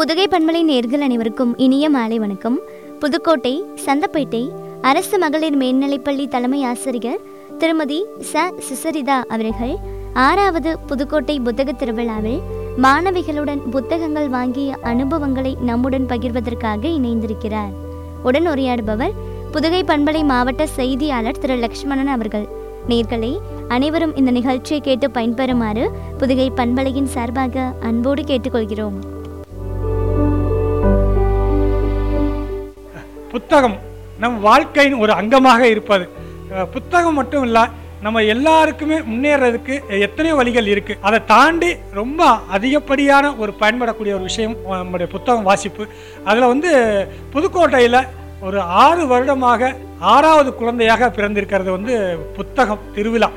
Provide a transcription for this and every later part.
புதுகை பண்பலை நேர்கள் அனைவருக்கும் இனிய மாலை வணக்கம் புதுக்கோட்டை சந்தப்பேட்டை அரசு மகளிர் மேல்நிலைப்பள்ளி தலைமை ஆசிரியர் திருமதி ச சுசரிதா அவர்கள் ஆறாவது புதுக்கோட்டை புத்தக திருவிழாவில் மாணவிகளுடன் புத்தகங்கள் வாங்கிய அனுபவங்களை நம்முடன் பகிர்வதற்காக இணைந்திருக்கிறார் உடன் உரையாடுபவர் புதுகை பண்பலை மாவட்ட செய்தியாளர் திரு லக்ஷ்மணன் அவர்கள் நேர்களே அனைவரும் இந்த நிகழ்ச்சியை கேட்டு பயன்பெறுமாறு புதுகை பண்பலையின் சார்பாக அன்போடு கேட்டுக்கொள்கிறோம் புத்தகம் நம் வாழ்க்கையின் ஒரு அங்கமாக இருப்பது அஹ் புத்தகம் மட்டும் இல்லை நம்ம எல்லாருக்குமே முன்னேறதுக்கு எத்தனையோ வழிகள் இருக்கு அதை தாண்டி ரொம்ப அதிகப்படியான ஒரு பயன்படக்கூடிய ஒரு விஷயம் நம்முடைய புத்தகம் வாசிப்பு அதில் வந்து புதுக்கோட்டையில் ஒரு ஆறு வருடமாக ஆறாவது குழந்தையாக பிறந்திருக்கிறது வந்து புத்தகம் திருவிழா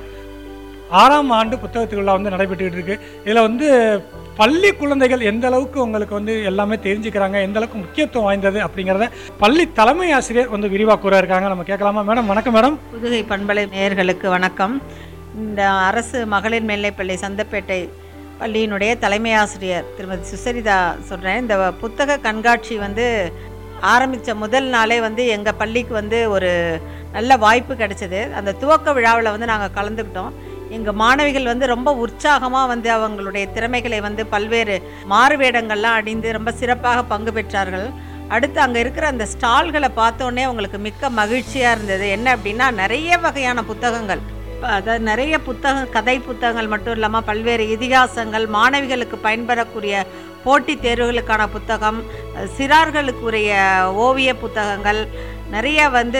ஆறாம் ஆண்டு புத்தக திருவிழா வந்து நடைபெற்றுக்கிட்டு இருக்கு இதில் வந்து பள்ளி குழந்தைகள் எந்த அளவுக்கு உங்களுக்கு வந்து எல்லாமே தெரிஞ்சுக்கிறாங்க எந்த அளவுக்கு முக்கியத்துவம் வாய்ந்தது அப்படிங்கிறத பள்ளி தலைமை ஆசிரியர் வந்து விரிவாக கூற இருக்காங்க நம்ம கேட்கலாமா மேடம் வணக்கம் மேடம் புதுகை பண்பலை நேயர்களுக்கு வணக்கம் இந்த அரசு மகளிர் மேல்நிலைப்பள்ளி சந்தப்பேட்டை பள்ளியினுடைய தலைமை ஆசிரியர் திருமதி சுசரிதா சொல்கிறேன் இந்த புத்தக கண்காட்சி வந்து ஆரம்பித்த முதல் நாளே வந்து எங்கள் பள்ளிக்கு வந்து ஒரு நல்ல வாய்ப்பு கிடைச்சது அந்த துவக்க விழாவில் வந்து நாங்கள் கலந்துக்கிட்டோம் எங்கள் மாணவிகள் வந்து ரொம்ப உற்சாகமாக வந்து அவங்களுடைய திறமைகளை வந்து பல்வேறு மாறுவேடங்கள்லாம் அணிந்து ரொம்ப சிறப்பாக பங்கு பெற்றார்கள் அடுத்து அங்கே இருக்கிற அந்த ஸ்டால்களை பார்த்தோன்னே அவங்களுக்கு மிக்க மகிழ்ச்சியாக இருந்தது என்ன அப்படின்னா நிறைய வகையான புத்தகங்கள் அதாவது நிறைய புத்தக கதை புத்தகங்கள் மட்டும் இல்லாமல் பல்வேறு இதிகாசங்கள் மாணவிகளுக்கு பயன்படக்கூடிய போட்டித் தேர்வுகளுக்கான புத்தகம் அஹ் சிறார்களுக்குரிய ஓவிய புத்தகங்கள் நிறைய வந்து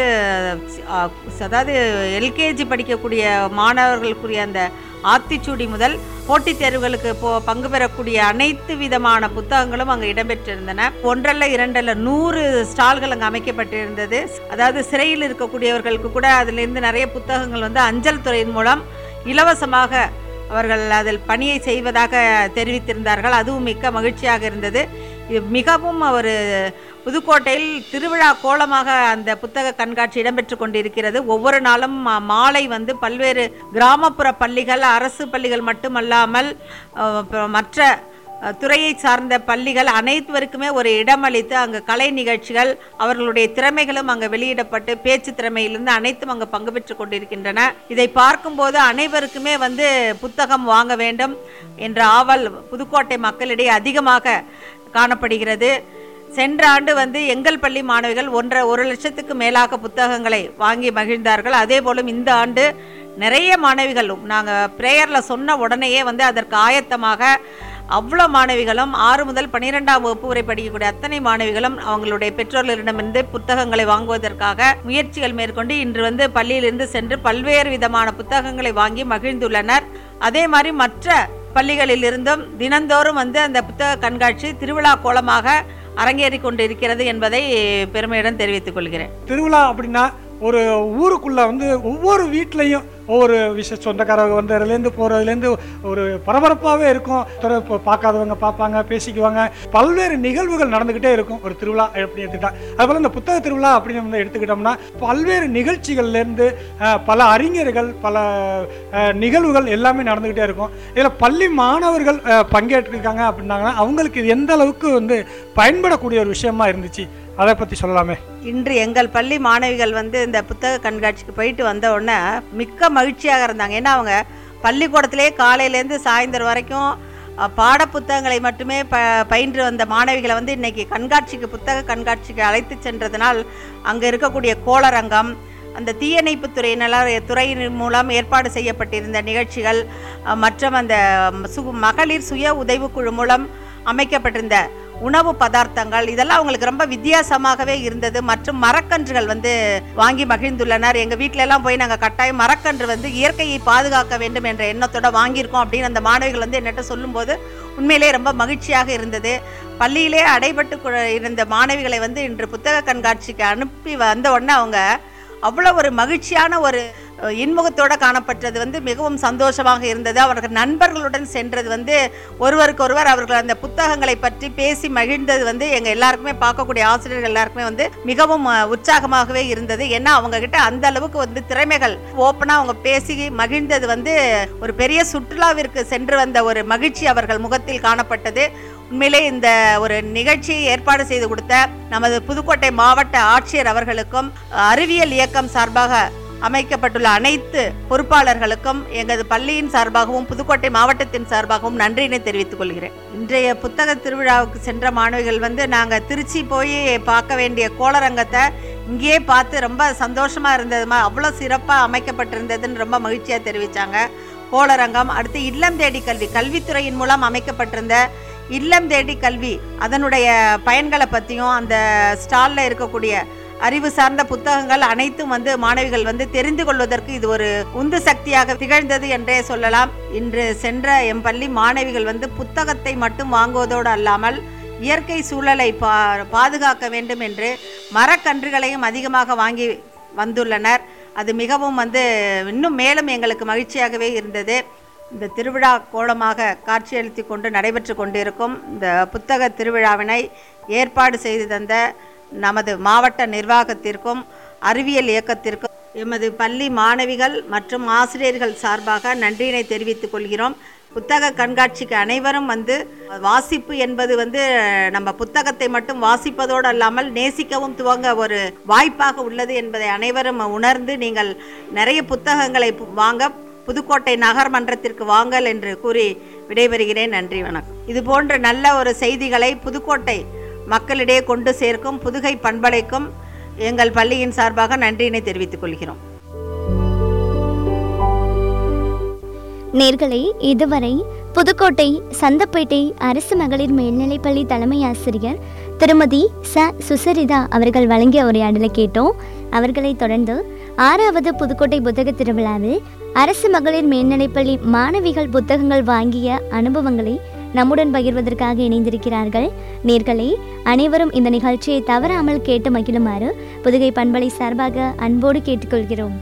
அஹ், அதாவது எல்கேஜி படிக்கக்கூடிய மாணவர்களுக்குரிய அந்த ஆத்திச்சூடி முதல் போட்டித் தேர்வுகளுக்கு போ பங்கு பெறக்கூடிய அனைத்து விதமான புத்தகங்களும் அங்கே இடம்பெற்றிருந்தன ஒன்றல்ல இரண்டல்ல நூறு ஸ்டால்கள் அங்கே அமைக்கப்பட்டிருந்தது அதாவது சிறையில் இருக்கக்கூடியவர்களுக்கு கூட அதிலிருந்து நிறைய புத்தகங்கள் வந்து அஞ்சல் துறையின் மூலம் இலவசமாக அவர்கள் அதில் பணியை செய்வதாக தெரிவித்திருந்தார்கள் அதுவும் மிக்க மகிழ்ச்சியாக இருந்தது இது மிகவும் ஒரு புதுக்கோட்டையில் திருவிழா கோலமாக அந்த புத்தக கண்காட்சி இடம்பெற்று கொண்டிருக்கிறது ஒவ்வொரு நாளும் மா- மாலை வந்து பல்வேறு கிராமப்புற பள்ளிகள் அரசு பள்ளிகள் மட்டுமல்லாமல் அஹ், அப்புறம் மற்ற அஹ், துறையை சார்ந்த பள்ளிகள் அனைத்துவருக்குமே ஒரு இடமளித்து அங்கே கலை நிகழ்ச்சிகள் அவர்களுடைய திறமைகளும் அங்கே வெளியிடப்பட்டு பேச்சு திறமையிலிருந்து அனைத்தும் அங்கே பங்கு பெற்று கொண்டிருக்கின்றன இதை பார்க்கும்போது அனைவருக்குமே வந்து புத்தகம் வாங்க வேண்டும் என்ற ஆவல் புதுக்கோட்டை மக்களிடையே அதிகமாக காணப்படுகிறது சென்ற ஆண்டு வந்து எங்கள் பள்ளி மாணவிகள் ஒன்றரை ஒரு லட்சத்துக்கு மேலாக புத்தகங்களை வாங்கி மகிழ்ந்தார்கள் அதே போலும் இந்த ஆண்டு நிறைய மாணவிகள் நாங்கள் ப்ரேயரில் சொன்ன உடனேயே வந்து அதற்கு ஆயத்தமாக அவ்வளோ மாணவிகளும் ஆறு முதல் பன்னிரெண்டாம் வகுப்பு வரை படிக்கக்கூடிய அத்தனை மாணவிகளும் அவங்களுடைய பெற்றோர்களிடமிருந்து புத்தகங்களை வாங்குவதற்காக முயற்சிகள் மேற்கொண்டு இன்று வந்து பள்ளியிலிருந்து சென்று பல்வேறு விதமான புத்தகங்களை வாங்கி மகிழ்ந்துள்ளனர் அதே மாதிரி மற்ற பள்ளிகளிலிருந்தும் தினந்தோறும் வந்து அந்த புத்தக கண்காட்சி திருவிழா கோலமாக அரங்கேறி கொண்டிருக்கிறது என்பதை பெருமையுடன் தெரிவித்துக் கொள்கிறேன் திருவிழா அப்படின்னா ஒரு ஊருக்குள்ள வந்து ஒவ்வொரு வீட்லேயும் ஒவ்வொரு விஷ சொந்தக்காரங்க வந்ததுலேருந்து போகிறதுலேருந்து ஒரு பரபரப்பாகவே இருக்கும் தொலை இப்போ பார்க்காதவங்க பார்ப்பாங்க பேசிக்குவாங்க பல்வேறு நிகழ்வுகள் நடந்துக்கிட்டே இருக்கும் ஒரு திருவிழா எப்படி எடுத்துக்கிட்டா அதுபோல் இந்த புத்தக திருவிழா அப்படின்னு வந்து எடுத்துக்கிட்டோம்னா பல்வேறு நிகழ்ச்சிகள்லேருந்து அஹ், பல அறிஞர்கள் பல அஹ், நிகழ்வுகள் எல்லாமே நடந்துக்கிட்டே இருக்கும் இதில் பள்ளி மாணவர்கள் அஹ், பங்கேற்றிருக்காங்க அப்படின்னாங்கன்னா அவங்களுக்கு இது எந்த அளவுக்கு வந்து பயன்படக்கூடிய ஒரு விஷயமா இருந்துச்சு அதை பற்றி சொல்லலாமே இன்று எங்கள் பள்ளி மாணவிகள் வந்து இந்த புத்தக கண்காட்சிக்கு போயிட்டு வந்த உடனே மிக்க மகிழ்ச்சியாக இருந்தாங்க ஏன்னா அவங்க பள்ளிக்கூடத்திலே காலையிலேருந்து சாயந்தரம் வரைக்கும் அ, பாடப்புத்தகங்களை மட்டுமே ப பயின்று வந்த மாணவிகளை வந்து இன்னைக்கு கண்காட்சிக்கு புத்தக கண்காட்சிக்கு அழைத்து சென்றதனால் அங்கே இருக்கக்கூடிய கோளரங்கம் அந்த தீயணைப்பு துறையினர் துறையின் மூலம் ஏற்பாடு செய்யப்பட்டிருந்த நிகழ்ச்சிகள் அ, மற்றும் அந்த சு மகளிர் சுய உதவிக்குழு மூலம் அமைக்கப்பட்டிருந்த உணவு பதார்த்தங்கள் இதெல்லாம் அவங்களுக்கு ரொம்ப வித்தியாசமாகவே இருந்தது மற்றும் மரக்கன்றுகள் வந்து வாங்கி மகிழ்ந்துள்ளனர் எங்கள் வீட்டில எல்லாம் போய் நாங்கள் கட்டாயம் மரக்கன்று வந்து இயற்கையை பாதுகாக்க வேண்டும் என்ற எண்ணத்தோட வாங்கியிருக்கோம் அப்படின்னு அந்த மாணவிகள் வந்து என்னட்ட சொல்லும்போது உண்மையிலே ரொம்ப மகிழ்ச்சியாக இருந்தது பள்ளியிலே அடைபட்டு கு- இருந்த மாணவிகளை வந்து இன்று புத்தக கண்காட்சிக்கு அனுப்பி வந்த உடனே அவங்க அவ்வளோ ஒரு மகிழ்ச்சியான ஒரு அஹ், இன்முகத்தோட காணப்பட்டது வந்து மிகவும் சந்தோஷமாக இருந்தது அவர்கள் நண்பர்களுடன் சென்றது வந்து ஒருவருக்கொருவர் அவர்கள் அந்த புத்தகங்களை பற்றி பேசி மகிழ்ந்தது வந்து எங்கள் எல்லாருக்குமே பார்க்கக்கூடிய ஆசிரியர்கள் எல்லாருக்குமே வந்து மிகவும் அஹ், உற்சாகமாகவே இருந்தது ஏன்னா அவங்க கிட்ட அந்த அளவுக்கு வந்து திறமைகள் ஓப்பனாக அவங்க பேசி மகிழ்ந்தது வந்து ஒரு பெரிய சுற்றுலாவிற்கு சென்று வந்த ஒரு மகிழ்ச்சி அவர்கள் முகத்தில் காணப்பட்டது உண்மையிலே இந்த ஒரு நிகழ்ச்சியை ஏற்பாடு செய்து கொடுத்த நமது புதுக்கோட்டை மாவட்ட ஆட்சியர் அவர்களுக்கும் அறிவியல் இயக்கம் சார்பாக அமைக்கப்பட்டுள்ள அனைத்து பொறுப்பாளர்களுக்கும் எங்களது பள்ளியின் சார்பாகவும் புதுக்கோட்டை மாவட்டத்தின் சார்பாகவும் நன்றியினை தெரிவித்துக் கொள்கிறேன் இன்றைய புத்தக திருவிழாவுக்கு சென்ற மாணவிகள் வந்து நாங்கள் திருச்சி போய் பார்க்க வேண்டிய கோளரங்கத்தை இங்கேயே பார்த்து ரொம்ப சந்தோஷமாக இருந்ததுமா அவ்வளோ சிறப்பாக அமைக்கப்பட்டிருந்ததுன்னு ரொம்ப மகிழ்ச்சியாக தெரிவித்தாங்க கோளரங்கம் அடுத்து இல்லம் தேடி கல்வி கல்வித்துறையின் மூலம் அமைக்கப்பட்டிருந்த இல்லம் தேடி கல்வி அதனுடைய பயன்களை பற்றியும் அந்த ஸ்டாலில் இருக்கக்கூடிய அறிவு சார்ந்த புத்தகங்கள் அனைத்தும் வந்து மாணவிகள் வந்து தெரிந்து கொள்வதற்கு இது ஒரு உந்து சக்தியாக திகழ்ந்தது என்றே சொல்லலாம் இன்று சென்ற எம் பள்ளி மாணவிகள் வந்து புத்தகத்தை மட்டும் வாங்குவதோடு அல்லாமல் இயற்கை சூழலை பா பாதுகாக்க வேண்டும் என்று மரக்கன்றுகளையும் அதிகமாக வாங்கி வந்துள்ளனர் அது மிகவும் வந்து இன்னும் மேலும் எங்களுக்கு மகிழ்ச்சியாகவே இருந்தது இந்த திருவிழா கோலமாக காட்சியளித்து கொண்டு நடைபெற்று கொண்டிருக்கும் இந்த புத்தக திருவிழாவினை ஏற்பாடு செய்து தந்த நமது மாவட்ட நிர்வாகத்திற்கும் அறிவியல் இயக்கத்திற்கும் எமது பள்ளி மாணவிகள் மற்றும் ஆசிரியர்கள் சார்பாக நன்றியினை தெரிவித்துக் கொள்கிறோம் புத்தக கண்காட்சிக்கு அனைவரும் வந்து வாசிப்பு என்பது வந்து நம்ம புத்தகத்தை மட்டும் வாசிப்பதோடு அல்லாமல் நேசிக்கவும் துவங்க ஒரு வாய்ப்பாக உள்ளது என்பதை அனைவரும் உணர்ந்து நீங்கள் நிறைய புத்தகங்களை பு- வாங்க புதுக்கோட்டை நகர்மன்றத்திற்கு வாங்கல் என்று கூறி விடைபெறுகிறேன் நன்றி வணக்கம் இது போன்ற நல்ல ஒரு செய்திகளை புதுக்கோட்டை மக்களிடையே கொண்டு சேர்க்கும் புதுகை பண்பலைக்கும் எங்கள் பள்ளியின் சார்பாக நன்றியினை தெரிவித்துக் கொள்கிறோம் நேர்களே இதுவரை புதுக்கோட்டை சந்தப்பேட்டை அரசு மகளிர் மேல்நிலைப்பள்ளி தலைமை ஆசிரியர் திருமதி ச சுசரிதா அவர்கள் வழங்கிய உரையாடலை கேட்டோம் அவர்களைத் தொடர்ந்து ஆறாவது புதுக்கோட்டை புத்தக திருவிழாவில் அரசு மகளிர் மேல்நிலைப்பள்ளி மாணவிகள் புத்தகங்கள் வாங்கிய அனுபவங்களை நம்முடன் பகிர்வதற்காக இணைந்திருக்கிறார்கள் நேர்களே அனைவரும் இந்த நிகழ்ச்சியை தவறாமல் கேட்டு மகிழுமாறு புதுகை பண்பலை சார்பாக அன்போடு கேட்டுக்கொள்கிறோம்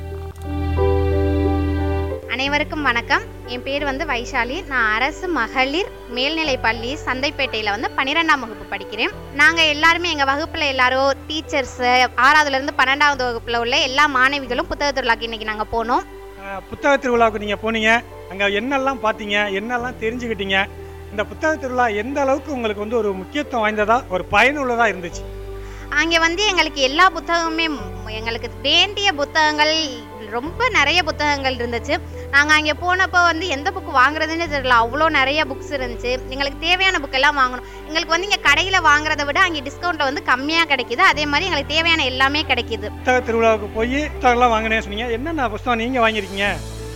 அனைவருக்கும் வணக்கம் என் பேர் வந்து வைஷாலி நான் அரசு மகளிர் மேல்நிலைப் பள்ளி சந்தைப்பேட்டையில் வந்து பன்னிரெண்டாம் வகுப்பு படிக்கிறேன் நாங்கள் எல்லாருமே எங்கள் வகுப்பில் எல்லாரும் டீச்சர்ஸு ஆறாவதுலேருந்து பன்னெண்டாவது வகுப்பில் உள்ள எல்லா மாணவிகளும் புத்தக திருவிழாக்கு இன்றைக்கி நாங்கள் போனோம் அஹ், புத்தக திருவிழாவுக்கு நீங்கள் போனீங்க அங்கே என்னெல்லாம் பார்த்தீங்க என்னெல்லாம் தெரிஞ்சுக்கிட்டீங்க இந்த புத்தக திருவிழா எந்த அளவுக்கு உங்களுக்கு வந்து ஒரு முக்கியத்துவம் வாய்ந்ததா ஒரு பயனுள்ளதாக இருந்துச்சு அங்கே வந்து எங்களுக்கு எல்லா புத்தகமுமே ம், எங்களுக்கு வேண்டிய புத்தகங்கள் ரொம்ப நிறைய புத்தகங்கள் இருந்துச்சு நாங்கள் அங்கே போனப்போ வந்து எந்த புக் வாங்குறதுன்னு தெரியல அவ்வளோ நிறைய புக்ஸ் இருந்துச்சு எங்களுக்கு தேவையான புக் எல்லாம் வாங்கணும் எங்களுக்கு வந்து இங்கே கடையில் வாங்குறத விட அங்கே டிஸ்கவுண்ட்டில் வந்து கம்மியாக கிடைக்குது அதே மாதிரி எங்களுக்கு தேவையான எல்லாமே கிடைக்குது புத்தக திருவிழாவுக்கு போய் புத்தகம்லாம் வாங்கினேன்னு சொன்னீங்க என்னென்ன புத்தகம் நீங்கள் வாங்கியிருக்கீங்க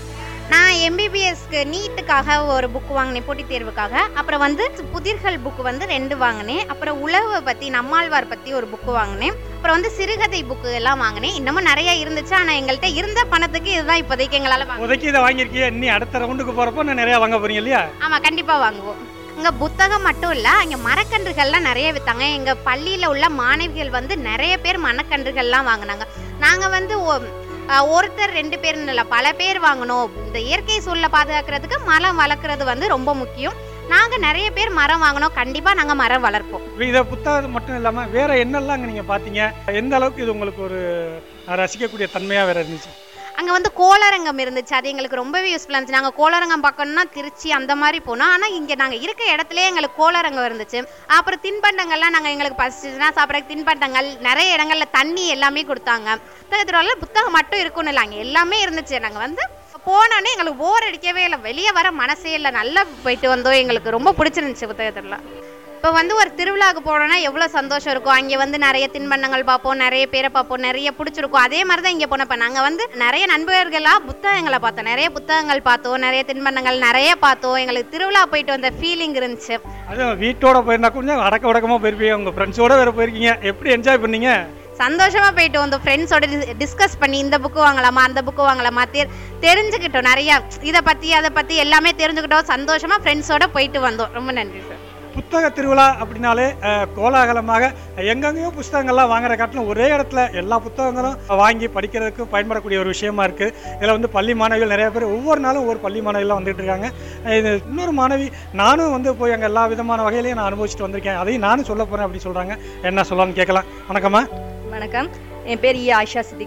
நான் எம்பிபிஎஸ்க்கு நீட்டுக்காக ஒரு புக் வாங்கினேன் போட்டித் தேர்வுக்காக அப்புறம் வந்து புதிர்கள் புக் வந்து ரெண்டு வாங்கினேன் அப்புறம் உழவை பற்றி நம்மாழ்வார் பற்றி ஒரு புக்கு வாங்கினேன் அப்புறம் வந்து சிறுகதை புக்கு எல்லாம் வாங்கினேன் இன்னமும் நிறைய இருந்துச்சு ஆனால் எங்கள்கிட்ட இருந்த பணத்துக்கு இதுதான் இப்போதைக்கு எங்களால் வாங்க உதக்கி இதை வாங்கியிருக்கீங்க இன்னி அடுத்த ரவுண்டுக்கு போகிறப்போ நான் நிறையா வாங்க போறீங்க இல்லையா ஆமாம் கண்டிப்பாக வாங்குவோம் இங்கே புத்தகம் மட்டும் இல்லை அங்கே மரக்கன்றுகள்லாம் நிறைய விற்றாங்க எங்கள் பள்ளியில் உள்ள மாணவிகள் வந்து நிறைய பேர் மரக்கன்றுகள்லாம் வாங்கினாங்க நாங்கள் வந்து ஒ- அஹ், ஒருத்தர் ரெண்டு பேர்னு இல்லை பல பேர் வாங்கினோம் இந்த இயற்கை சூழலை பாதுகாக்கிறதுக்கு மரம் வளர்க்குறது வந்து ரொம்ப முக்கியம் நாங்கள் நிறைய பேர் மரம் வாங்கினோம் கண்டிப்பாக நாங்கள் மரம் வளர்ப்போம் இப்போ இதை புத்தகம் மட்டும் இல்லாமல் வேற என்னெல்லாம் அங்கே நீங்கள் பார்த்தீங்க எந்த அளவுக்கு இது உங்களுக்கு ஒரு ரசிக்கக்கூடிய தன்மையாக வேற இருந்துச்சு அங்கே வந்து கோளரங்கம் இருந்துச்சு அது எங்களுக்கு ரொம்பவே யூஸ்ஃபுல்லாக இருந்துச்சு நாங்கள் கோளரங்கம் பார்க்கணும்னா திருச்சி அந்த மாதிரி போனோம் ஆனால் இங்கே நாங்கள் இருக்க இடத்துலயே எங்களுக்கு கோளரங்கம் இருந்துச்சு அப்புறம் தின்பண்டங்கள்லாம் நாங்கள் எங்களுக்கு பசிச்சுன்னா சாப்பிட்ற தின்பண்டங்கள் நிறைய இடங்கள்ல தண்ணி எல்லாமே கொடுத்தாங்க புத்தகத்தில் புத்தகம் மட்டும் இருக்கும்னு இல்லை அங்கே எல்லாமே இருந்துச்சு நாங்கள் வந்து போனோன்னே எங்களுக்கு போர் அடிக்கவே இல்லை வெளியே வர மனசே இல்லை நல்லா போயிட்டு வந்தோம் எங்களுக்கு ரொம்ப பிடிச்சிருந்துச்சு புத்தகத்தில் இப்போ வந்து ஒரு திருவிழாவுக்கு போனோம்னா எவ்வளோ சந்தோஷம் இருக்கும் அங்கே வந்து நிறைய தின்பண்டங்கள் பார்ப்போம் நிறைய பேரை பார்ப்போம் நிறைய பிடிச்சிருக்கும் அதே மாதிரி தான் இங்கே போனப்போ நாங்கள் வந்து நிறைய நண்பர்களாக புத்தகங்களை பார்த்தோம் நிறைய புத்தகங்கள் பார்த்தோம் நிறைய தின்பண்டங்கள் நிறைய பார்த்தோம் எங்களுக்கு திருவிழா போயிட்டு வந்த ஃபீலிங் இருந்துச்சு அதுவும் வீட்டோட போயிருந்தா கொஞ்சம் அடக்க உடக்கமாக போயிருப்பீங்க உங்கள் ஃப்ரெண்ட்ஸோட வேற போயிருக்கீங்க எப்படி என்ஜாய் பண்ணீங்க சந்தோஷமா போயிட்டு வந்தோம் ஃப்ரெண்ட்ஸோட டிஸ்கஸ் பண்ணி இந்த புக்கு வாங்கலாமா அந்த புக்கு வாங்கலாமா தெ தெரிஞ்சுக்கிட்டோம் நிறையா இதை பற்றி அதை பற்றி எல்லாமே தெரிஞ்சுக்கிட்டோம் சந்தோஷமா ஃப்ரெண்ட்ஸோட போயிட்டு வந்தோம் ரொம்ப நன்றி சார் புத்தக திருவிழா அப்படின்னாலே அஹ், கோலாகலமாக எங்கெங்கேயோ புத்தகங்கள்லாம் வாங்குற காட்டிலும் ஒரே இடத்துல எல்லா புத்தகங்களும் வாங்கி படிக்கிறதுக்கு பயன்படக்கூடிய ஒரு விஷயமா இருக்கு இதில் வந்து பள்ளி மாணவிகள் நிறைய பேர் ஒவ்வொரு நாளும் ஒவ்வொரு பள்ளி மாணவிகள்லாம் வந்துட்டு இருக்காங்க அஹ், இது இன்னொரு மாணவி நானும் வந்து போய் அங்கே எல்லா விதமான வகையிலையும் நான் அனுபவிச்சுட்டு வந்திருக்கேன் அதையும் நானும் சொல்ல போகிறேன் அப்படி சொல்கிறாங்க என்ன சொல்லலாம்னு கேட்கலாம் வணக்கம்மா வணக்கம் என் பேர் இ ஆயிஷா சித்திகா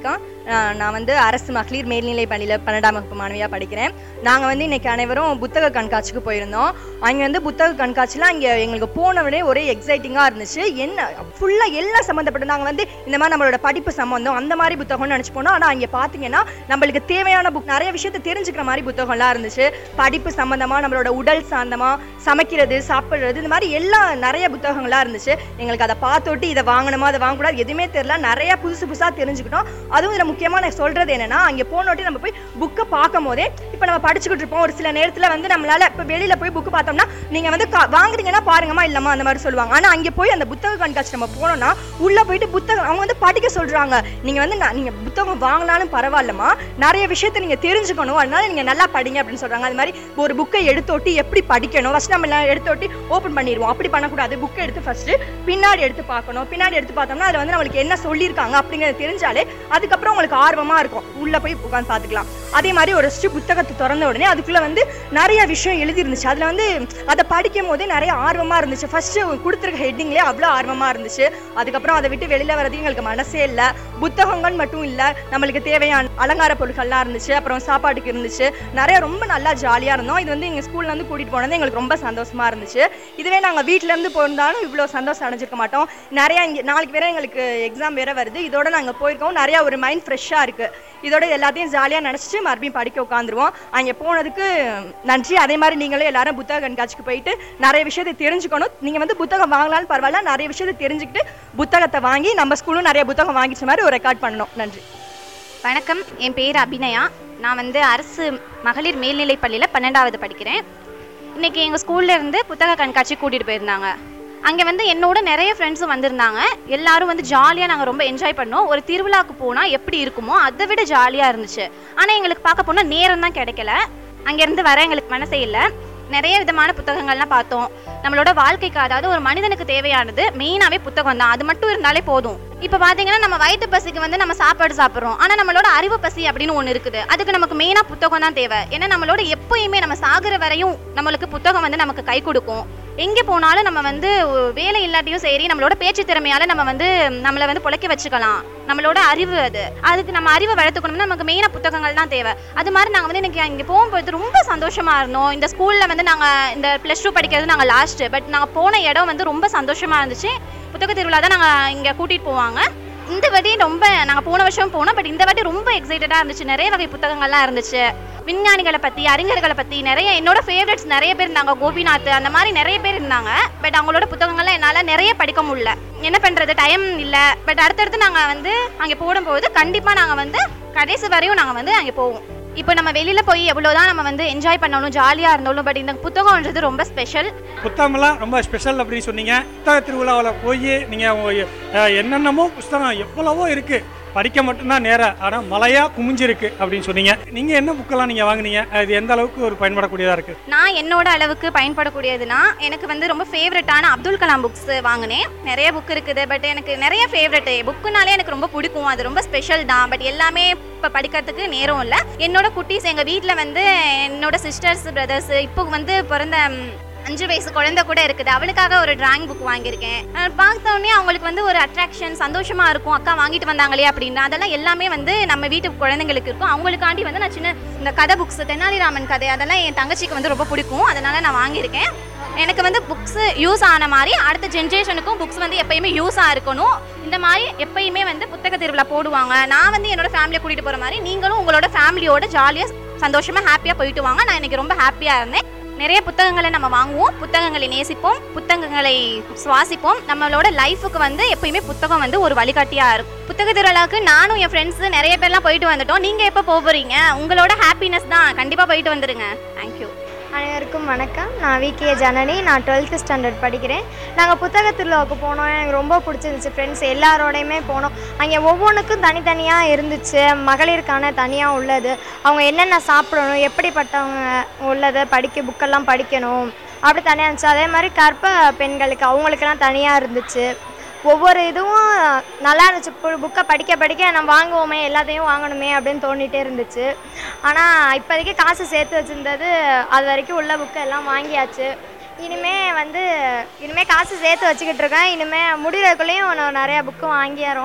ஆஹ் நான் வந்து அரசு மகளிர் மேல்நிலை பள்ளியில் பன்னெண்டாம் வகுப்பு மாணவியாக படிக்கிறேன் நாங்கள் வந்து இன்னைக்கு அனைவரும் புத்தக கண்காட்சிக்கு போயிருந்தோம் அங்கே வந்து புத்தக கண்காட்சியில் அங்கே எங்களுக்கு போன உடனே ஒரே எக்ஸைட்டிங்காக இருந்துச்சு என்ன ஃபுல்லாக எல்லாம் சம்மந்தப்பட்ட நாங்கள் வந்து இந்த மாதிரி நம்மளோட படிப்பு சம்மந்தம் அந்த மாதிரி புத்தகம்னு நினச்சி போனோம் ஆனால் அங்கே பார்த்தீங்கன்னா நம்மளுக்கு தேவையான புக் நிறைய விஷயத்தை தெரிஞ்சுக்கிற மாதிரி புத்தகம்லாம் இருந்துச்சு படிப்பு சம்மந்தமாக நம்மளோட உடல் சார்ந்தமாக சமைக்கிறது சாப்பிட்றது இந்த மாதிரி எல்லா நிறைய புத்தகங்களாக இருந்துச்சு எங்களுக்கு அதை பார்த்தோட்டு இதை வாங்கணுமா அதை வாங்கக்கூடாது எதுவுமே தெரியல நிறைய புதுசு புதுசாக தெரிஞ்சுக்கிட்டோம் அதுவும் இதில் முக்கியமாக நான் சொல்கிறது என்னன்னா அங்கே போனோட்டி நம்ம போய் புக்கை பார்க்கும் போதே இப்போ நம்ம படிச்சுக்கிட்டு இருப்போம் ஒரு சில நேரத்தில் வந்து நம்மளால இப்போ வெளியில் போய் புக்கு பார்த்தோம்னா நீங்கள் வந்து கா- வாங்குறீங்கன்னா பாருங்கம்மா இல்லம்மா அந்த மாதிரி சொல்லுவாங்க ஆனால் அங்கே போய் அந்த புத்தக கண்காட்சி நம்ம போனோம்னா உள்ளே போயிட்டு புத்தகம் அவங்க வந்து படிக்க சொல்கிறாங்க நீங்கள் வந்து நான் நீங்கள் புத்தகம் வாங்கினாலும் பரவாயில்லம்மா நிறைய விஷயத்தை நீங்கள் தெரிஞ்சுக்கணும் அதனால நீங்கள் நல்லா படிங்க அப்படின்னு சொல்கிறாங்க அது மாதிரி ஒரு புக்கை எடுத்தோட்டி எப்படி படிக்கணும் ஃபஸ்ட் நம்ம எல்லாம் எடுத்தோட்டி ஓப்பன் பண்ணிடுவோம் அப்படி பண்ணக்கூடாது புக்கை எடுத்து ஃபஸ்ட்டு பின்னாடி எடுத்து பார்க்கணும் பின்னாடி எடுத்து பார்த்தோம்னா அதில் வந்து நம்மளுக்கு என்ன சொல்லியிருக்காங்க அப்படிங்கிறத தெரிஞ்சாலே அதுக்கப்புறம் உங்களுக்கு ஆர்வமாக இருக்கும் உள்ளே போய் உட்காந்து பார்த்துக்கலாம் அதே மாதிரி ஒரு ஃபஸ்ட்டு புத்தகத்தை திறந்த உடனே அதுக்குள்ளே வந்து நிறைய விஷயம் எழுதிருந்துச்சு அதில் வந்து அதை படிக்கும் போதே நிறைய ஆர்வமாக இருந்துச்சு ஃபஸ்ட்டு கொடுத்துருக்க ஹெட்டிங்லேயே அவ்வளோ ஆர்வமாக இருந்துச்சு அதுக்கப்புறம் அதை விட்டு வெளியில் வரதுக்கு எங்களுக்கு மனசே இல்லை புத்தகங்கள் மட்டும் இல்லை நம்மளுக்கு தேவையான அலங்கார பொருட்கள்லாம் இருந்துச்சு அப்புறம் சாப்பாட்டுக்கு இருந்துச்சு நிறைய ரொம்ப நல்லா ஜாலியாக இருந்தோம் இது வந்து எங்கள் ஸ்கூல்ல இருந்து கூட்டிகிட்டு போனது எங்களுக்கு ரொம்ப சந்தோஷமாக இருந்துச்சு இதுவே நாங்கள் வீட்டிலேருந்து போயிருந்தாலும் இவ்வளோ சந்தோஷம் அடைஞ்சிருக்க மாட்டோம் நிறையா இங்கே நாளைக்கு வேற எங்களுக்கு எக்ஸாம் வேற வருது இதோட நாங்கள் போயிருக்கோம் நிறையா ஒரு மைண்ட் ஃப்ரெஷ்ஷாக இருக்குது இதோட எல்லாத்தையும் ஜாலியாக நினச்சிட்டு மறுபடியும் படிக்க உட்காந்துருவோம் அங்கே போனதுக்கு நன்றி அதே மாதிரி நீங்களும் எல்லாரும் புத்தக கண்காட்சிக்கு போயிட்டு நிறைய விஷயத்தை தெரிஞ்சுக்கணும் நீங்கள் வந்து புத்தகம் வாங்கலாம்னு பரவாயில்ல நிறைய விஷயத்தை தெரிஞ்சுக்கிட்டு புத்தகத்தை வாங்கி நம்ம ஸ்கூலும் நிறைய புத்தகம் வாங்கிச்ச மாதிரி ஒரு ரெக்கார்ட் பண்ணணும் நன்றி வணக்கம் என் பேர் அபிநயா நான் வந்து அரசு மகளிர் மேல்நிலைப் பள்ளியில் பன்னெண்டாவது படிக்கிறேன் இன்னைக்கு எங்கள் ஸ்கூல்ல இருந்து புத்தக கண்காட்சி கூட்டிகிட்டு போயிருந்தாங்க அங்கே வந்து என்னோட நிறைய ஃப்ரெண்ட்ஸும் வந்திருந்தாங்க எல்லாரும் வந்து ஜாலியாக நாங்கள் ரொம்ப என்ஜாய் பண்ணோம் ஒரு திருவிழாக்கு போனால் எப்படி இருக்குமோ அதை விட ஜாலியாக இருந்துச்சு ஆனால் எங்களுக்கு பார்க்க போனால் நேரம் தான் கிடைக்கல அங்கேருந்து வர எங்களுக்கு மனசே இல்லை நிறைய விதமான புத்தகங்கள்லாம் பார்த்தோம் நம்மளோட வாழ்க்கைக்கு அதாவது ஒரு மனிதனுக்கு தேவையானது மெயினாகவே புத்தகம் தான் அது மட்டும் இருந்தாலே போதும் இப்போ பார்த்தீங்கன்னா நம்ம வயிற்று பசிக்கு வந்து நம்ம சாப்பாடு சாப்பிட்றோம் ஆனால் நம்மளோட அறிவு பசி அப்படின்னு ஒன்று இருக்குது அதுக்கு நமக்கு மெயினாக புத்தகம் தான் தேவை ஏன்னா நம்மளோட எப்பயுமே நம்ம சாகுற வரையும் நம்மளுக்கு புத்தகம் வந்து நமக்கு கை கொடுக்கும் எங்கே போனாலும் நம்ம வந்து ஒ- வேலை இல்லாட்டியும் சரி நம்மளோட பேச்சு திறமையால நம்ம வந்து நம்மளை வந்து பொழைக்க வச்சுக்கலாம் நம்மளோட அறிவு அது அதுக்கு நம்ம அறிவை வளர்த்துக்கணும்னா நமக்கு மெயினாக புத்தகங்கள் தான் தேவை அது மாதிரி நாங்கள் வந்து எனக்கு இங்கே போகும்போது ரொம்ப சந்தோஷமா இருந்தோம் இந்த ஸ்கூலில் வந்து நாங்கள் இந்த ப்ளஸ் டூ படிக்கிறது நாங்கள் லாஸ்ட்டு பட் நாங்கள் போன இடம் வந்து ரொம்ப சந்தோஷமா இருந்துச்சு புத்தக திருவிழா தான் நாங்கள் இங்கே கூட்டிகிட்டு போவாங்க இந்த வாட்டி ரொம்ப நாங்கள் போன வருஷம் போனோம் பட் இந்த வாட்டி ரொம்ப எக்ஸைட்டடாக இருந்துச்சு நிறைய வகை புத்தகங்கள்லாம் இருந்துச்சு விஞ்ஞானிகளை பற்றி அறிஞர்களை பற்றி நிறைய என்னோட ஃபேவரட்ஸ் நிறைய பேர் இருந்தாங்க கோபிநாத் அந்த மாதிரி நிறைய பேர் இருந்தாங்க பட் அவங்களோட புத்தகங்கள்லாம் என்னால் நிறைய படிக்க முடியல என்ன பண்ணுறது டைம் இல்லை பட் அடுத்தடுத்து நாங்கள் வந்து அங்கே போடும்போது கண்டிப்பாக நாங்கள் வந்து கடைசி வரையும் நாங்கள் வந்து அங்கே போவோம் இப்போ நம்ம வெளியில் போய் எவ்வளோதான் நம்ம வந்து என்ஜாய் பண்ணாலும் ஜாலியாக இருந்தாலும் பட் இந்த புத்தகம்ன்றது ரொம்ப ஸ்பெஷல் புத்தகம்லாம் ரொம்ப ஸ்பெஷல் அப்படின்னு சொன்னீங்க புத்தக திருவிழாவில் போய் நீங்கள் என்னென்னமோ புஸ்தகம் எவ்வளவோ இருக்குது படிக்க மட்டும்தான் நேரம் ஆனால் மலையாக குமிஞ்சிருக்கு அப்படின்னு சொன்னீங்க நீங்கள் என்ன புக்கெல்லாம் நீங்கள் வாங்குனீங்க அது எந்த அளவுக்கு ஒரு பயன்படக்கூடியதாக இருக்குது நான் என்னோட அளவுக்கு பயன்படக்கூடியதுன்னா எனக்கு வந்து ரொம்ப ஃபேவரட்டான அப்துல் கலாம் புக்ஸ் வாங்கினேன் நிறைய புக் இருக்குது பட் எனக்கு நிறைய ஃபேவரட் புக்குனாலே எனக்கு ரொம்ப பிடிக்கும் அது ரொம்ப ஸ்பெஷல் தான் பட் எல்லாமே இப்போ படிக்கிறதுக்கு நேரம் இல்லை என்னோட குட்டீஸ் எங்கள் வீட்டில் வந்து என்னோட சிஸ்டர்ஸ் பிரதர்ஸ் இப்போ வந்து பிறந்த ம், அஞ்சு வயசு குழந்தை கூட இருக்குது அவளுக்காக ஒரு டிராயிங் புக் வாங்கியிருக்கேன் அஹ் பார்த்த உடனே அவங்களுக்கு வந்து ஒரு அட்ராக்ஷன் சந்தோஷமா இருக்கும் அக்கா வாங்கிட்டு வந்தாங்களே அப்படின்னு அதெல்லாம் எல்லாமே வந்து நம்ம வீட்டு குழந்தைங்களுக்கு இருக்கும் அவங்களுக்காண்டி வந்து நான் சின்ன இந்த கதை புக்ஸ் தெனாலிராமன் கதை அதெல்லாம் என் தங்கச்சிக்கு வந்து ரொம்ப பிடிக்கும் அதனால நான் வாங்கியிருக்கேன் எனக்கு வந்து புக்ஸ் யூஸ் ஆன மாதிரி அடுத்த ஜென்ரேஷனுக்கும் புக்ஸ் வந்து எப்பயுமே யூஸாக இருக்கணும் இந்த மாதிரி எப்பயுமே வந்து புத்தக திருவிழா போடுவாங்க நான் வந்து என்னோட ஃபேமிலியை கூட்டிகிட்டு போகிற மாதிரி நீங்களும் உங்களோட ஃபேமிலியோட ஜாலியாக சந்தோஷமாக ஹாப்பியாக போயிட்டு வாங்க நான் இன்னைக்கு ரொம்ப ஹாப்பியாக இருந்தேன் நிறைய புத்தகங்களை நம்ம வாங்குவோம் புத்தகங்களை நேசிப்போம் புத்தகங்களை சுவாசிப்போம் நம்மளோட லைஃபுக்கு வந்து எப்பயுமே புத்தகம் வந்து ஒரு வழிகாட்டியாக இருக்கும் புத்தக திருவிழாவுக்கு நானும் என் ஃப்ரெண்ட்ஸ் நிறைய பேர்லாம் போயிட்டு வந்துட்டோம் நீங்கள் எப்போ போக போகிறீங்க உங்களோட ஹாப்பினஸ் தான் கண்டிப்பாக போயிட்டு வந்துடுங்க தேங்க்யூ அனைவருக்கும் வணக்கம் நான் விகே ஜனனி நான் டுவெல்த்து ஸ்டாண்டர்ட் படிக்கிறேன் நாங்கள் புத்தக திருவிழாவுக்கு போனோம் எனக்கு ரொம்ப பிடிச்சிருந்துச்சு ஃப்ரெண்ட்ஸ் எல்லாரோடையுமே போனோம் அங்கே ஒவ்வொன்றுக்கும் தனித்தனியாக இருந்துச்சு மகளிருக்கான தனியாக உள்ளது அவங்க என்னென்ன சாப்பிடணும் எப்படிப்பட்டவங்க உள்ளதை படிக்க புக்கெல்லாம் படிக்கணும் அப்படி தனியாக இருந்துச்சு அதே மாதிரி கற்ப பெண்களுக்கு அவங்களுக்கெல்லாம் தனியாக இருந்துச்சு ஒவ்வொரு இதுவும் நல்லா இருந்துச்சு புக்கை படிக்க படிக்க நம்ம வாங்குவோமே எல்லாத்தையும் வாங்கணுமே அப்படின்னு தோண்டிகிட்டே இருந்துச்சு ஆனால் இப்போதைக்கு காசு சேர்த்து வச்சுருந்தது அது வரைக்கும் உள்ள புக்கு எல்லாம் வாங்கியாச்சு இனிமே வந்து இனிமே காசு சேர்த்து வச்சுக்கிட்டு இருக்கேன் இனிமே முடிகிறதுக்குள்ளேயும் நான் நிறையா புக்கு வாங்கிடுறோம்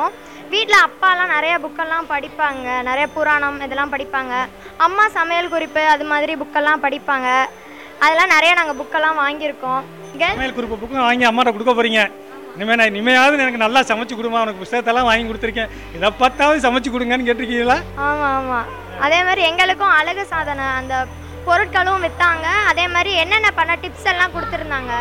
வீட்டில் அப்பாலாம் நிறைய புக்கெல்லாம் படிப்பாங்க நிறைய புராணம் இதெல்லாம் படிப்பாங்க அம்மா சமையல் குறிப்பு அது மாதிரி புக்கெல்லாம் படிப்பாங்க அதெல்லாம் நிறைய நாங்கள் புக்கெல்லாம் வாங்கியிருக்கோம் இங்கே சமையல் குறிப்பு புக்கும் வாங்கி அம்மாட்ட கொடுக்க போறீங்க இனிமே நான் இனிமையாவது எனக்கு நல்லா சமைச்சு கொடுமா உனக்கு புஸ்தகத்தெல்லாம் வாங்கி கொடுத்துருக்கேன் இதை பார்த்தாவது சமைச்சு கொடுங்கன்னு கேட்டிருக்கீங்களா ஆமாம் ஆமாம் அதே மாதிரி எங்களுக்கும் அழகு சாதனை அந்த பொருட்களும் விற்றாங்க அதே மாதிரி என்னென்ன பண்ண டிப்ஸ் எல்லாம் கொடுத்துருந்தாங்க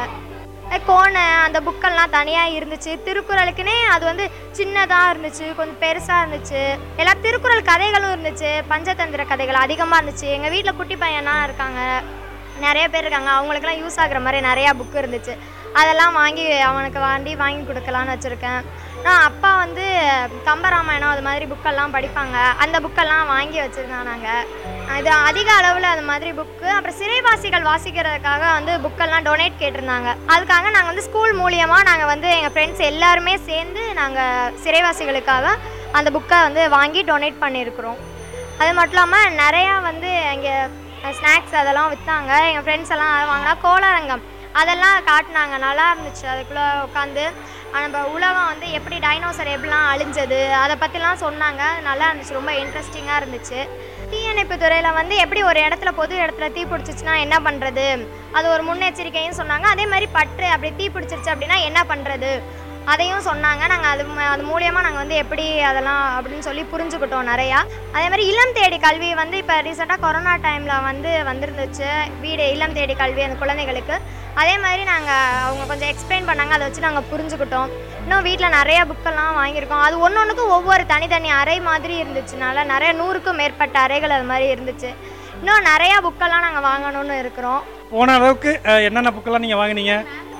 கோணு அந்த புக்கெல்லாம் தனியாக இருந்துச்சு திருக்குறளுக்குன்னே அது வந்து சின்னதாக இருந்துச்சு கொஞ்சம் பெருசாக இருந்துச்சு எல்லா திருக்குறள் கதைகளும் இருந்துச்சு பஞ்சதந்திர கதைகள் அதிகமாக இருந்துச்சு எங்கள் வீட்டில் குட்டி பையன்லாம் இருக்காங்க நிறைய பேர் இருக்காங்க அவங்களுக்குலாம் யூஸ் ஆகுற மாதிரி நிறையா புக்கு இருந்துச்சு அதெல்லாம் வாங்கி அவனுக்கு வாண்டி வாங்கி கொடுக்கலான்னு வச்சுருக்கேன் நான் அப்பா வந்து கம்பராமாயணம் அது மாதிரி புக்கெல்லாம் படிப்பாங்க அந்த புக்கெல்லாம் வாங்கி வச்சுருந்தோம் நாங்கள் இது அதிக அளவில் அது மாதிரி புக்கு அப்புறம் சிறைவாசிகள் வாசிக்கிறதுக்காக வந்து புக்கெல்லாம் டொனேட் கேட்டிருந்தாங்க அதுக்காக நாங்கள் வந்து ஸ்கூல் மூலியமாக நாங்கள் வந்து எங்கள் ஃப்ரெண்ட்ஸ் எல்லாருமே சேர்ந்து நாங்கள் சிறைவாசிகளுக்காக அந்த புக்கை வந்து வாங்கி டொனேட் பண்ணியிருக்கிறோம் அது மட்டும் இல்லாமல் நிறையா வந்து இங்கே ஸ்நாக்ஸ் அதெல்லாம் விற்றாங்க எங்கள் ஃப்ரெண்ட்ஸ் எல்லாம் அதை வாங்கினா கோளாரங்கம் அதெல்லாம் காட்டினாங்க நல்லா இருந்துச்சு அதுக்குள்ளே உட்காந்து நம்ம உலகம் வந்து எப்படி டைனோசர் எப்படிலாம் அழிஞ்சது அதை பற்றிலாம் சொன்னாங்க நல்லா இருந்துச்சு ரொம்ப இன்ட்ரெஸ்டிங்காக இருந்துச்சு தீயணைப்பு துறையில் வந்து எப்படி ஒரு இடத்துல பொது இடத்துல தீ பிடிச்சிச்சுன்னா என்ன பண்ணுறது அது ஒரு முன்னெச்சரிக்கையும் சொன்னாங்க அதே மாதிரி பற்று அப்படி தீ பிடிச்சிருச்சு அப்படின்னா என்ன பண்ணுறது அதையும் சொன்னாங்க நாங்கள் அது ம- அது மூலியமாக நாங்கள் வந்து எப்படி அதெல்லாம் அப்படின்னு சொல்லி புரிஞ்சுக்கிட்டோம் நிறையா அதே மாதிரி இளம் தேடி கல்வி வந்து இப்போ ரீசெண்டாக கொரோனா டைமில் வந்து வந்திருந்துச்சு வீடு இல்லம் தேடி கல்வி அந்த குழந்தைகளுக்கு அதே மாதிரி நாங்கள் அவங்க கொஞ்சம் எக்ஸ்பிளைன் பண்ணாங்க அதை வச்சு நாங்கள் புரிஞ்சுக்கிட்டோம் இன்னும் வீட்டில் நிறைய புக்கெல்லாம் வாங்கியிருக்கோம் அது ஒன்று ஒன்றுக்கும் ஒவ்வொரு தனித்தனி அறை மாதிரி இருந்துச்சுனால நிறைய நூறுக்கும் மேற்பட்ட அறைகள் அது மாதிரி இருந்துச்சு இன்னும் நிறையா புக்கெல்லாம் நாங்கள் வாங்கணும்னு இருக்கிறோம் போன அளவுக்கு அஹ், என்னென்ன புக்கெல்லாம் நீங்கள் வாங்குனீங்க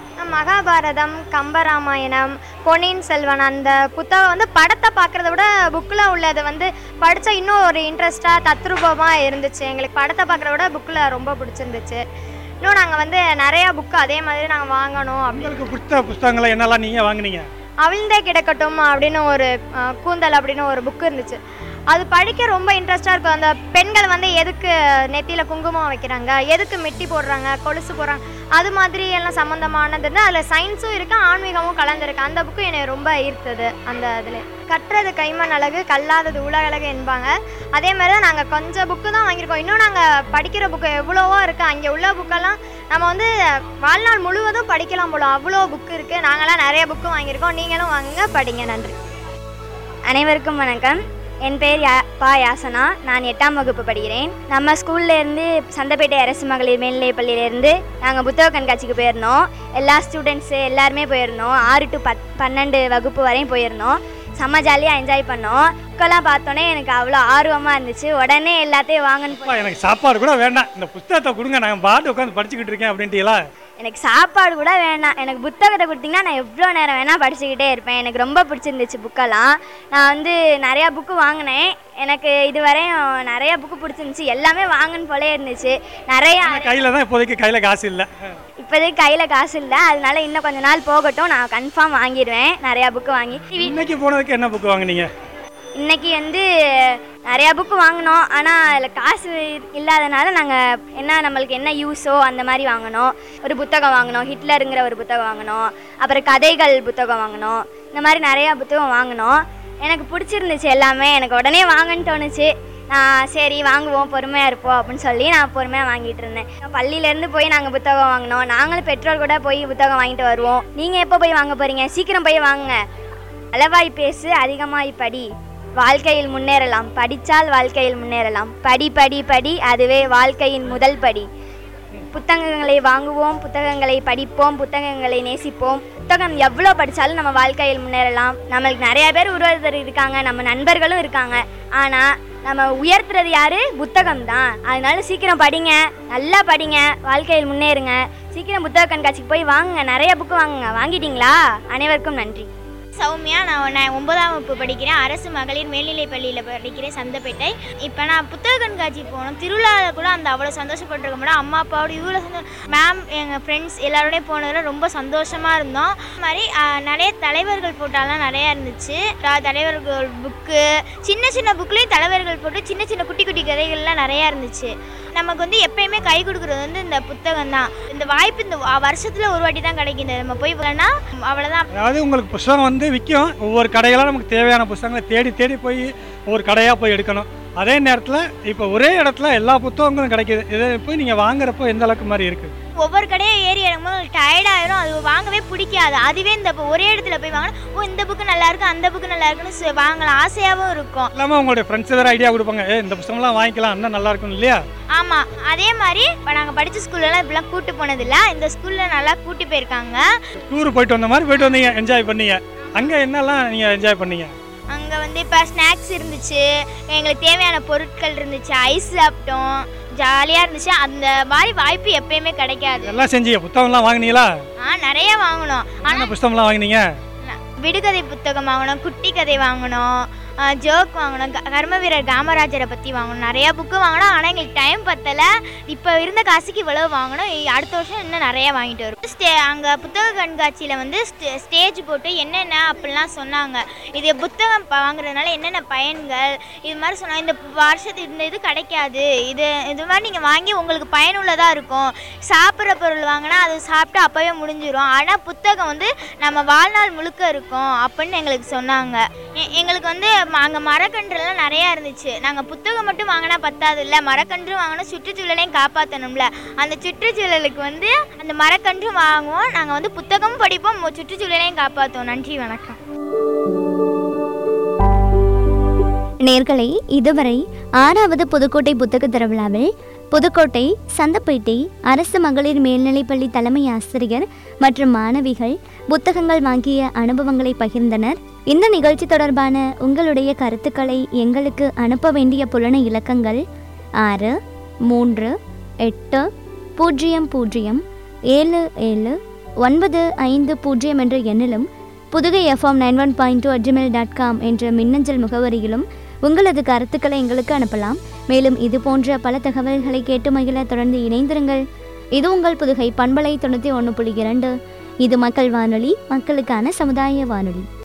மகாபாரதம் கம்பராமாயணம் பொன்னியின் செல்வன் அந்த புத்தகம் வந்து படத்தை பார்க்குறத விட புக்கில் உள்ளது வந்து படித்தா இன்னும் ஒரு இன்ட்ரெஸ்டாக தத்ரூபமாக இருந்துச்சு எங்களுக்கு படத்தை பார்க்குறத விட புக்கில் ரொம்ப பிடிச்சிருந்துச்சு இன்னும் நாங்கள் வந்து நிறையா புக்கு அதே மாதிரி நாங்கள் வாங்கணும் அப்படி உங்களுக்கு பிடிச்ச புஸ்தகங்களை என்னெல்லாம் நீங்கள் வாங்குனீங்க அவிழ்ந்தே கிடக்கட்டும் அப்படின்னு ஒரு அஹ், கூந்தல் அப்படின்னு ஒரு புக்கு இருந்துச்சு அது படிக்க ரொம்ப இன்ட்ரெஸ்டாக இருக்கும் அந்த பெண்கள் வந்து எதுக்கு நெத்தியில் குங்குமம் வைக்கிறாங்க எதுக்கு மெட்டி போடுறாங்க கொலுசு போடுறாங்க அது மாதிரி எல்லாம் சம்மந்தமானது வந்து அதில் சயின்ஸும் இருக்குது ஆன்மீகமும் கலந்துருக்கு அந்த புக்கு என்னை ரொம்ப ஈர்த்தது அந்த இதில் கட்டுறது கைமண் அழகு கல்லாதது உலக அழகு என்பாங்க அதே மாதிரி தான் நாங்கள் கொஞ்சம் புக்கு தான் வாங்கியிருக்கோம் இன்னும் நாங்கள் படிக்கிற புக்கு எவ்வளவோ இருக்குது அங்கே உள்ள புக்கெல்லாம் நம்ம வந்து வாழ்நாள் முழுவதும் படிக்கலாம் போல அவ்வளோ புக்கு இருக்குது நாங்களாம் நிறைய புக்கு வாங்கியிருக்கோம் நீங்களும் வாங்குங்க படிங்க நன்றி அனைவருக்கும் வணக்கம் என் பேர் யா பா யாசனா நான் எட்டாம் வகுப்பு படிக்கிறேன் நம்ம ஸ்கூல்ல இருந்து சந்தைப்பேட்டை அரசு மகளிர் மேல்நிலைப் பள்ளியிலேருந்து நாங்கள் புத்தக கண்காட்சிக்கு போயிருந்தோம் எல்லா ஸ்டூடெண்ட்ஸு எல்லாருமே போயிருந்தோம் ஆறு டு பத் பன்னெண்டு வகுப்பு வரையும் போயிருந்தோம் செம்ம ஜாலியாக என்ஜாய் பண்ணோம் புக்கெல்லாம் பார்த்தோன்னே எனக்கு அவ்வளோ ஆர்வமாக இருந்துச்சு உடனே எல்லாத்தையும் வாங்கன்னு அப்பா எனக்கு சாப்பாடு கூட வேண்டாம் இந்த புஸ்தகத்தை கொடுங்க நான் பாட்டு உட்காந்து படிச்சுக்கிட்டு இருக்கேன் அப்படின்ட்டீங்களா எனக்கு சாப்பாடு கூட வேணாம் எனக்கு புத்தகத்தை கொடுத்தீங்கன்னா நான் எவ்வளோ நேரம் வேணால் படிச்சுக்கிட்டே இருப்பேன் எனக்கு ரொம்ப பிடிச்சிருந்துச்சு புக்கெல்லாம் நான் வந்து நிறையா புக்கு வாங்கினேன் எனக்கு இதுவரையும் நிறையா புக்கு பிடிச்சிருந்துச்சு எல்லாமே வாங்கன்னு போலே இருந்துச்சு நிறையா கையில் தான் இப்போதைக்கு கையில் காசு இல்லை இப்போதைக்கு கையில் காசு இல்லை அதனால இன்னும் கொஞ்ச நாள் போகட்டும் நான் கன்ஃபார்ம் வாங்கிடுவேன் நிறையா புக்கு வாங்கி இன்னைக்கு போனதுக்கு என்ன புக்கு வாங்குனீங்க இன்னைக்கு வந்து நிறையா புக்கு வாங்கினோம் ஆனால் அதில் காசு இல்லாதனால நாங்கள் என்ன நம்மளுக்கு என்ன யூஸோ அந்த மாதிரி வாங்கினோம் ஒரு புத்தகம் வாங்கினோம் ஹிட்லருங்கிற ஒரு புத்தகம் வாங்கினோம் அப்புறம் கதைகள் புத்தகம் வாங்கினோம் இந்த மாதிரி நிறையா புத்தகம் வாங்கினோம் எனக்கு பிடிச்சிருந்துச்சு எல்லாமே எனக்கு உடனே வாங்கன்னு தோணுச்சு நான் சரி வாங்குவோம் பொறுமையாக இருப்போம் அப்படின்னு சொல்லி நான் பொறுமையாக வாங்கிட்டு இருந்தேன் பள்ளியிலேருந்து போய் நாங்கள் புத்தகம் வாங்கினோம் நாங்களும் பெட்ரோல் கூட போய் புத்தகம் வாங்கிட்டு வருவோம் நீங்கள் எப்போ போய் வாங்க போகிறீங்க சீக்கிரம் போய் வாங்குங்க அளவாய் பேசு அதிகமாய் படி வாழ்க்கையில் முன்னேறலாம் படித்தால் வாழ்க்கையில் முன்னேறலாம் படி படி படி அதுவே வாழ்க்கையின் முதல் படி புத்தகங்களை வாங்குவோம் புத்தகங்களை படிப்போம் புத்தகங்களை நேசிப்போம் புத்தகம் எவ்வளோ படித்தாலும் நம்ம வாழ்க்கையில் முன்னேறலாம் நம்மளுக்கு நிறைய பேர் உருவாதர் இருக்காங்க நம்ம நண்பர்களும் இருக்காங்க ஆனால் நம்ம உயர்த்துறது யாரு புத்தகம் தான் அதனால சீக்கிரம் படிங்க நல்லா படிங்க வாழ்க்கையில் முன்னேறுங்க சீக்கிரம் புத்தக கண்காட்சிக்கு போய் வாங்குங்க நிறைய புக்கு வாங்குங்க வாங்கிட்டீங்களா அனைவருக்கும் நன்றி சௌமியா நான் ஒன்று ஒன்பதாம் வகுப்பு படிக்கிறேன் அரசு மகளிர் மேல்நிலைப் பள்ளியில் படிக்கிறேன் சந்தப்பேட்டை இப்போ நான் புத்தக கண்காட்சி போனோம் திருவிழாவில் கூட அந்த அவ்வளோ சந்தோஷப்பட்டிருக்க மாட்டோம் அம்மா அப்பாவோட இவ்வளோ சந்தோஷம் மேம் எங்கள் ஃப்ரெண்ட்ஸ் எல்லாரோடய போனதில் ரொம்ப சந்தோஷமாக இருந்தோம் அது மாதிரி ஆ, நிறைய தலைவர்கள் போட்டாலாம் நிறையா இருந்துச்சு த- தலைவர்கள் புக்கு சின்ன சின்ன புக்லேயும் தலைவர்கள் போட்டு சின்ன சின்ன குட்டி குட்டி கதைகள்லாம் நிறையா இருந்துச்சு நமக்கு வந்து எப்பயுமே கை கொடுக்குறது வந்து இந்த புத்தகம் தான் இந்த வாய்ப்பு இந்த வ- வருஷத்துல ஒரு வாட்டி தான் கிடைக்குது நம்ம போய் வேணா அவ்வளவுதான் அதாவது உங்களுக்கு புஸ்தகம் வந்து விற்கும் ஒவ்வொரு கடைகளாக நமக்கு தேவையான புஸ்தகங்களை தேடி தேடி போய் ஒவ்வொரு கடையாக போய் எடுக்கணும் அதே நேரத்தில் இப்போ ஒரே இடத்துல எல்லா புத்தகங்களும் கிடைக்குது இதை போய் நீங்கள் வாங்குறப்போ எந்த அளவுக்கு மாதிரி இருக்குது ஒவ்வொரு கடையை ஏறி இறங்கும்போது டயர்ட் ஆயிரும் அது வாங்கவே பிடிக்காது அதுவே இந்த இப்போ ஒரே இடத்துல போய் வாங்கினா ஓ இந்த புக்கு நல்லா இருக்கு அந்த புக்கு நல்லா இருக்குன்னு சொ- வாங்கலாம் ஆசையாகவும் இருக்கும் இல்லாமல் உங்களுடைய ஃப்ரெண்ட்ஸ் வேறு ஐடியா கொடுப்பாங்க ஏ இந்த புஸ்தகம்லாம் வாங்கிக்கலாம் இன்னும் நல்லா இருக்கும் இல்லையா ஆமாம் அதே மாதிரி இப்போ நாங்கள் படித்த ஸ்கூல்லலாம் இப்படிலாம் கூட்டு போனதில்ல இந்த ஸ்கூலில் நல்லா கூட்டி போயிருக்காங்க டூர் போயிட்டு வந்த மாதிரி போயிட்டு வந்தீங்க என்ஜாய் பண்ணீங்க அங்கே என்னெல்லாம் நீங்கள் என்ஜாய் பண்ணீங்க அங்கே வந்து இப்போ ஸ்நாக்ஸ் இருந்துச்சு எங்களுக்கு தேவையான பொருட்கள் இருந்துச்சு ஐஸ் சாப்பிட்டோம் ஜாலியாக இருந்துச்சு அந்த மாதிரி வாய்ப்பு எப்பயுமே கிடைக்காது எல்லாம் செஞ்சீங்க புத்தகம்லாம் வாங்குனீங்களா ஆ நிறைய வாங்கினோம் என்ன ஆனால் புஸ்தகம்லாம் வாங்குனீங்க விடுகதை புத்தகம் வாங்கினோம் குட்டி கதை வாங்கினோம் ஜோக் வாங்கினோம் க- கர்ம வீரர் காமராஜரை பற்றி வாங்கினோம் நிறையா புக்கு வாங்கினோம் ஆனால் எங்களுக்கு டைம் பத்தலை இப்போ இருந்த காசுக்கு இவ்வளவு வாங்கினோம் இ- அடுத்த வருஷம் இன்னும் நிறைய வாங்கிட்டு வரும் ஸ்டே அங்கே புத்தக கண்காட்சியில் வந்து ஸ்டே ஸ்டேஜ் போட்டு என்னென்ன அப்படிலாம் சொன்னாங்க இது புத்தகம் ப- வாங்குறதுனால என்னென்ன பயன்கள் இது மாதிரி சொன்னாங்க இந்த வருஷத்து இந்த இது கிடைக்காது இது இது மாதிரி நீங்கள் வாங்கி உங்களுக்கு பயனுள்ளதாக இருக்கும் சாப்பிட்ற பொருள் வாங்கினா அது சாப்பிட்டு அப்போவே முடிஞ்சிடும் ஆனால் புத்தகம் வந்து நம்ம வாழ்நாள் முழுக்க இருக்கும் அப்படின்னு எங்களுக்கு சொன்னாங்க எ- எங்களுக்கு வந்து அங்கே மரக்கன்றுலாம் நிறையா இருந்துச்சு நாங்கள் புத்தகம் மட்டும் வாங்கினா பத்தாது இல்லை மரக்கன்று வாங்கினா சுற்றுச்சூழலையும் காப்பாற்றணும்ல அந்த சுற்றுச்சூழலுக்கு வந்து அந்த மரக்கன்று வாங்குவோம் நாங்கள் வந்து புத்தகமும் படிப்போம் மு- சுற்றுச்சூழலையும் காப்பாற்றுவோம் நன்றி வணக்கம் நேர்களை இதுவரை ஆறாவது புதுக்கோட்டை புத்தக திருவிழாவில் புதுக்கோட்டை சந்தப்பேட்டை அரசு மகளிர் மேல்நிலைப்பள்ளி தலைமை ஆசிரியர் மற்றும் மாணவிகள் புத்தகங்கள் வாங்கிய அனுபவங்களை பகிர்ந்தனர் இந்த நிகழ்ச்சி தொடர்பான உங்களுடைய கருத்துக்களை எங்களுக்கு அனுப்ப வேண்டிய புலன இலக்கங்கள் ஆறு மூன்று எட்டு பூஜ்ஜியம் பூஜ்ஜியம் ஏழு ஏழு ஒன்பது ஐந்து பூஜ்ஜியம் என்ற எண்ணிலும் Pudukai FM nine one point two at gmail dot com என்ற மின்னஞ்சல் முகவரியிலும் உங்களது கருத்துக்களை எங்களுக்கு அனுப்பலாம் மேலும் இது போன்ற பல தகவல்களை கேட்டு மகிழ தொடர்ந்து இணைந்திருங்கள் இது உங்கள் புதுகை பண்பலை தொண்ணூற்றி ஒன்று புள்ளி இரண்டு இது மக்கள் வானொலி மக்களுக்கான சமுதாய வானொலி